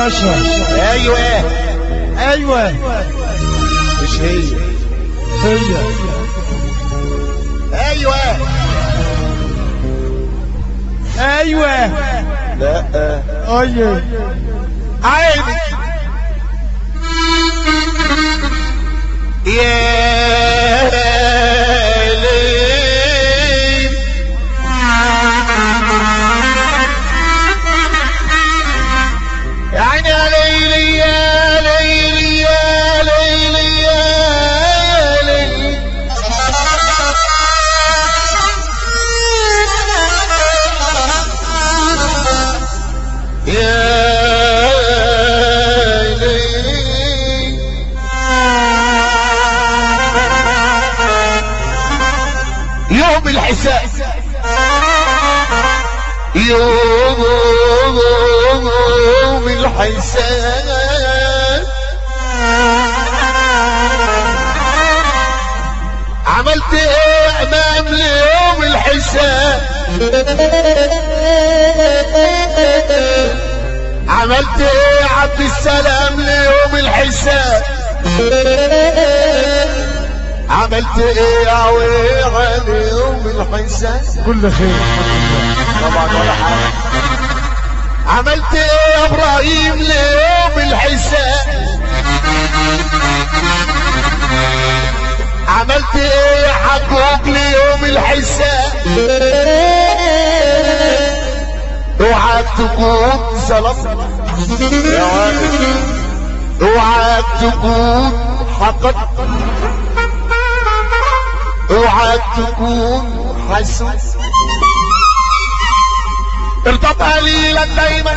باشا ايوه ايوه مش هي هي ايوه ايوه لا ايوه عيني يا ليل يا عيني يا ليلي يا ليلي يا ليلي يا ليلي يا ليلي يوم الحساب يوم الحساب عملت ايه امام ليوم الحساب عملت ايه يا عبد السلام ليوم الحساب عملت ايه يا ويغا ليوم الحساب كل خير طبعا ولا حاجه عملت ايه يا ابراهيم ليوم الحساب عملت ايه يا حبوب ليوم الحساب اوعاك تكون سلطة يا واد اوعاك تكون حقد اوعاك تكون حسود ارضى قليلا دايما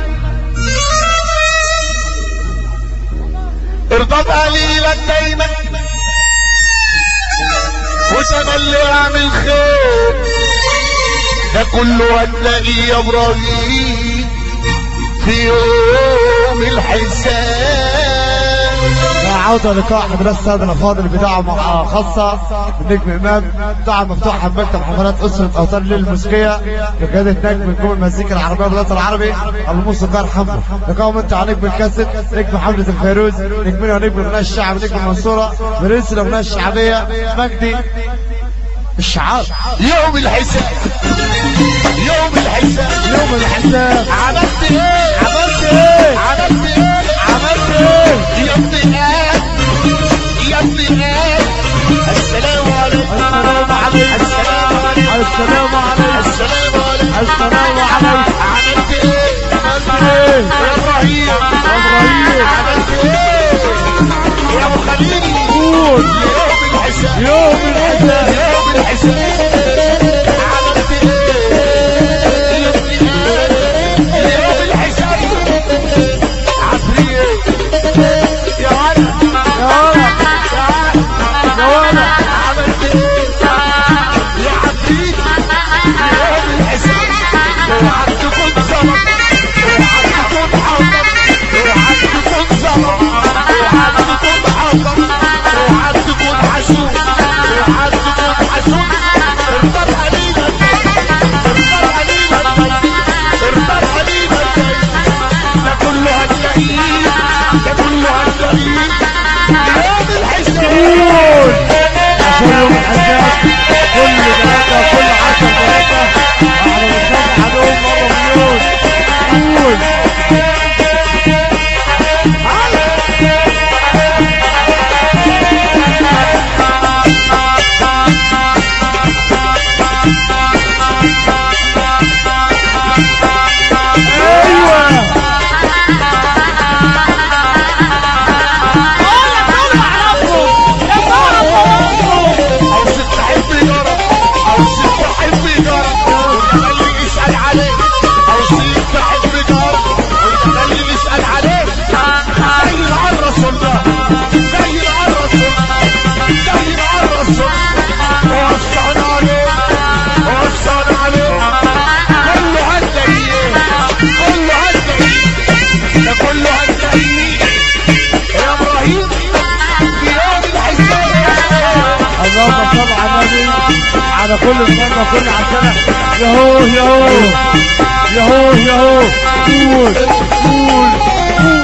ارضى قليلا دايما وتملي اعمل خير ده كله هتلاقيه يا ابراهيم في يوم الحساب عودة لقاء حضرات السادة الأفاضل بدعوة مع- خاصة بالنجم إمام دعوة مفتوحة من مكتب حفلات أسرة أوتار الليل الموسيقية بقيادة نجم نجوم المزيكا العربية بالوطن العربي الموسيقار حمو لقاء ممتع نجم الكاسيت نجم حملة الفيروز نجمنا ونجم الأغنية الشعب نجم المنصورة برنس الأغنية الشعبية مجدي الشعار يوم الحساب يوم الحساب يوم الحساب عملت ايه عملت ايه؟ عملت ايه عملت ايه؟ يا ابن آه يا ابن آه السلام عليكم السلام عليكم السلام عليكم السلام عليكم السلام عليكم السلام عليكم عملت ايه عملت ايه؟ يا ابراهيم يا إبراهيم. عملت ايه يا ابو خليل قول يوم الحساب يوم الحساب يوم الحساب عملت ايه يا ابن آه يوم الحساب عفريت يا ولد يا ولد يا ولد عملت ايه يا عفريت يوم الحساب اوعى تكون ظلم اوعى تكون حاضر اوعى تكون ظلم اوعى تكون حاضر اوعى تكون حسود اوعى تكون حسود ارضى قليلا ارضى قليلا ارضى قليلا ده كله هتلاقيه ده كله هتلاقيه يوم الحساب قول عشان يوم الحساب كل ثلاثة كل عشر ثلاثة على مستوى عدوهم مرة مليون قول ايوه او ست حب جرى او ست حب جرى وانت اللي يسأل عليك او ست حب جرى وانت اللي يسأل عليك زي العرس ده زي العرس زي العرس وصان عليك وصان عليك كله هتلاقيه كله هتلاقيه ده كله هتلاقيه يا ابراهيم في يوم الحساب اللهم صل على النبي على كل سنة وكل عسنة يهو يهو يهو يهو قول قول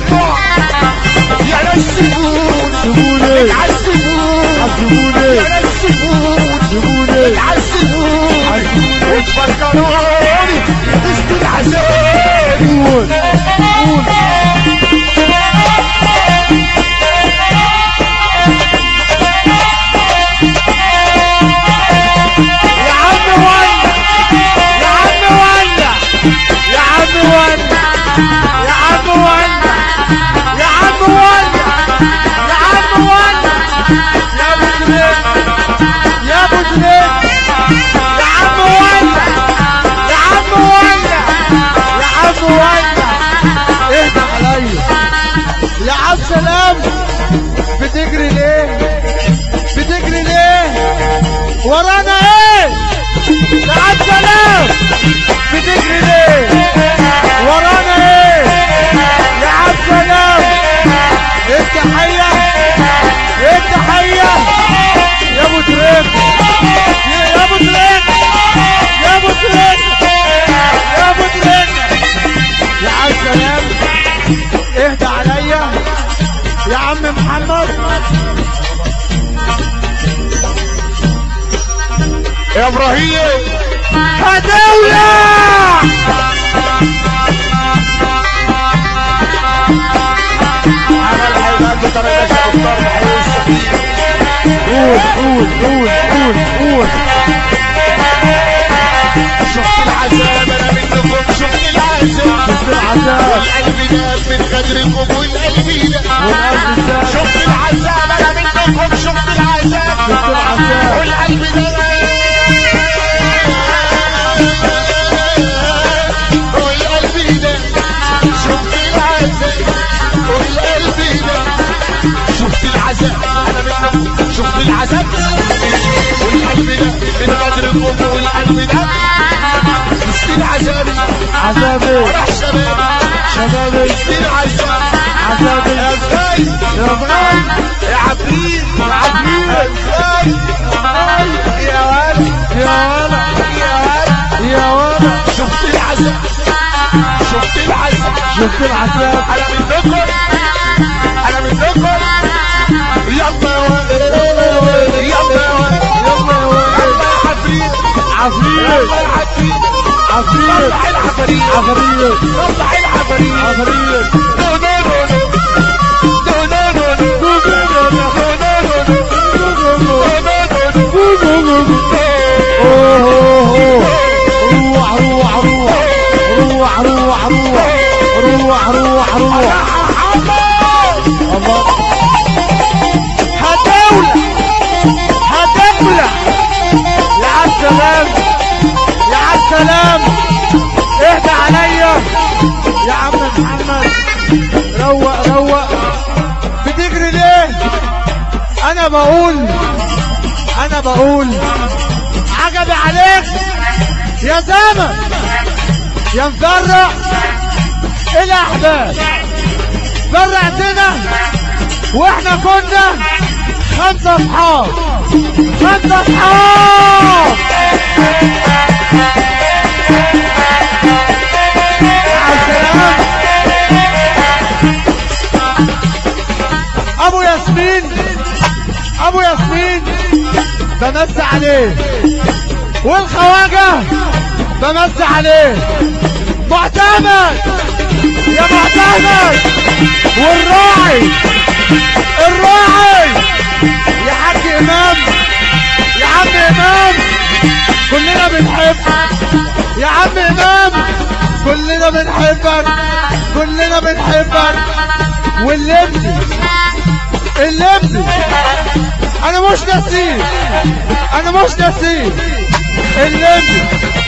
البعد يا ناس سيبوني سيبوني عذبوني عذبوني يا ناس سيبوني سيبوني عذبوني وتفكروني قصة العذاب قول قول يا عم ولع يا عم ولع يا عم ولع يا عم ولع يا عم ولع يا عم ولع يا ابو زريق يا ابو زريق يا عم ولع يا عم ولع يا عم ولع اهدى عليا يا عم سلام بتجري ليه بتجري ليه ورانا ايه يا عم سلام بتجري ليه ورانا ايه يا عم سلام التحية التحية يا ابو تريك يا ابو تريك يا ابو تريك يا ابو تريك يا عم سلام اهدى عليا يا عم محمد يا ابراهيم هدولة عمل حيوان بطريقة الضرب حيوان قول قول قول قول قول شفت العذاب انا منكم شفت العذاب شفت العذاب والقلب داب من غدركم والقلب داب والقلب داب. شفت العذاب انا منكم شفت العذاب شفت العذاب. والقلب داب والقلب داب شفت العذاب والقلب داب شفت العذاب انا منكم شفت العذاب والقلب داب من غدركم والقلب داب شفت العذاب عذابي راح شبابي شبابي شفت العذاب عذابي يا فايز يا فايز يا عفريت يا عفريت. يا فايز يا ولد يا ولد يا ولد يا ولد شفت العذاب شفت العذاب شفت العذاب انا منكم انا منكم يلا يا ولد يلا يا ولد يلا يا ولد يلا يا عفريت عفريت يلا يا عفريت عفريت صلح العفريت عفريت صلح العفريت عفريت نو نو نو نو نو نو نو روح روح روح روح روح روح روح روح روح الله هدولة هدولة يا عم سلام يا عم سلام اهدى عليا يا عم محمد روق روق بتجري ليه انا بقول انا بقول عجبي عليك يا زمن يا مفرق الاحباب فرقتنا واحنا كنا خمسة اصحاب خمسة اصحاب مع السلامة ابو ياسمين ابو ياسمين بمس عليه والخواجة بمس عليه معتمد يا معتمد والراعي الراعي يا حاج امام يا عم امام كلنا بنحبك يا عم امام كلنا بنحبك كلنا بنحبك واللمسي اللمسي انا مش نسيب انا مش نسيب اللمسي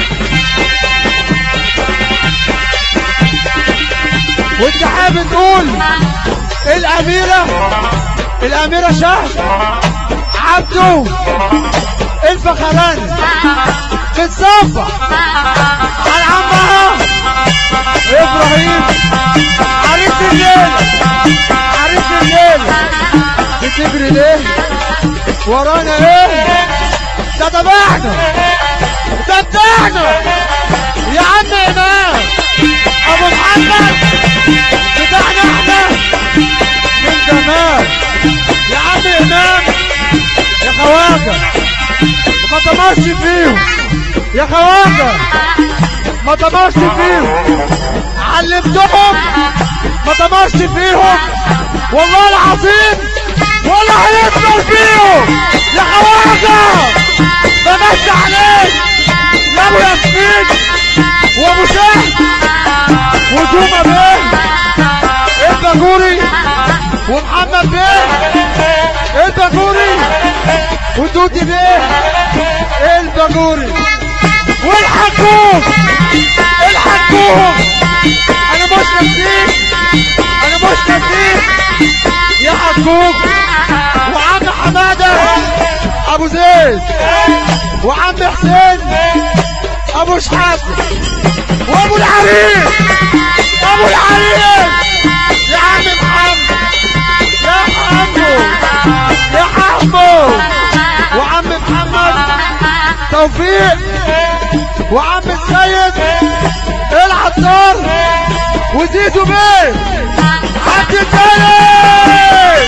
وانت حابب تقول الاميرة الاميرة شهد عبده الفخراني بتصفح على عمها ابراهيم عريس الليلة عريس الليلة بتجري ليه ورانا ايه ده تبعنا ده بتاعنا يا عم امام ابو محمد بتاعنا احنا من زمان يا عم امام يا خواجه ما تمرش فيهم يا خواجه ما تمرش فيهم علمتهم ما تمرش فيهم والله العظيم ولا هيفضل فيهم يا خواجه بمشي عليك يا ابو ياسمين وابو شهد وجومه بيه الباجوري ومحمد بيه الباجوري ودودي بيه الباجوري والحكوم الحكوم انا مش نسيت انا مش نسيت يا حكوم وعم حماده ابو زيد وعم حسين ابو شحاته وابو العريس ابو العريس يا عم محمد يا حمو يا حمو وعم محمد توفيق وعم السيد العطار وزيدو بيه حد التاني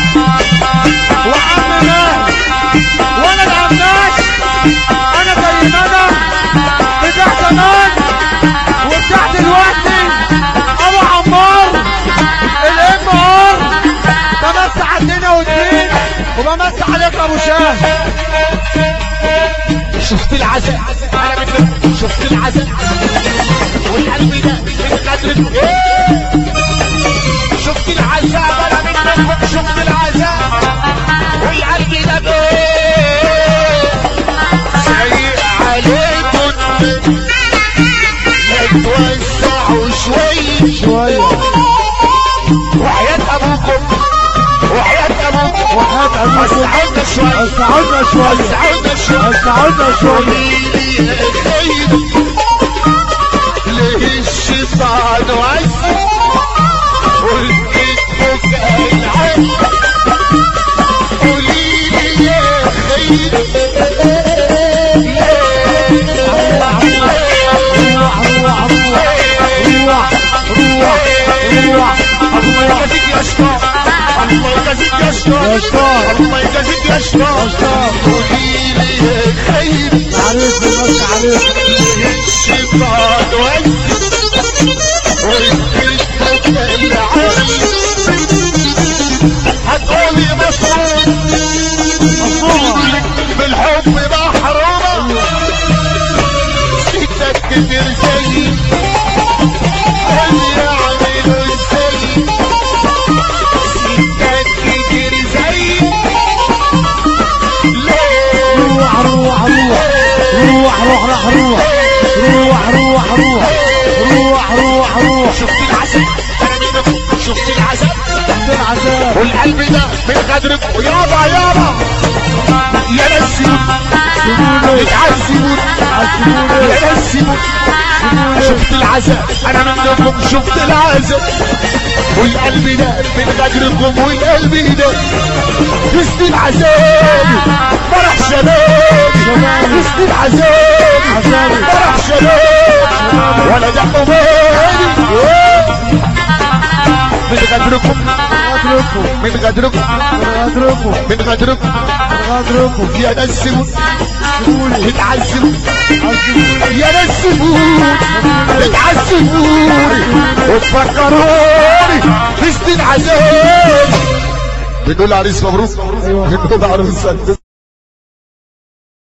وعم ماهر وانا العماش انا زي ما انا بتاع زمان وبتاع دلوقتي ابو عمار الام ار بمس على الدنيا والدين وبمس عليك ابو شاه شفت العزاء انا مثل شفت العزاء والقلب ده من قدر شفت العزاء انا مثل شفت العزاء والقلب ده بيه سايق عليكم يتوسعوا شوي شوية وحياة ابوكم وحياة ابوكم وحياة أبوكم. وسعونا شوي استعدنا شوية وسعونا شوي استعدنا شوية حبيبي يا خير ليه الشيطان وعز والكتفك العين قوليلي يا خير روح روح روح روح روح الله يجازيك يا شطار الله يجازيك يا شطار يا شطار. الله يجازيك يا شطار شطار. قوليلي يا خير عليك بس عليك الشيطان وعز والكتفك العين هتقولي مصروف مصروف. بالحب محرومة ستات كتير زي اللي يعملوا ازاي ستات كتير زي ليه روح روح روح روح روح روح روح روح روح روح روح روح روح شفت العسل انا منكم شفت العسل في العذاب والقلب ده من غدرك ويابا يابا يا ناس سيبوني بتعذبوني عذبوني يا ناس سيبوني شفت العذاب انا منكم شفت العذاب والقلب ده من غدركم والقلب ده قسط العذاب فرح شبابي قسط العذاب عذابي. فرح شبابي ولا ده حماني من غدركم غادركم من غدركم غادركم من غدركم غادركم يا ناس سيبوني بتعذبوا عذبوني يا ناس سيبوني بتعذبوني وتفكروني قسط العذاب بنقول عريس مبروك بنقول عروسه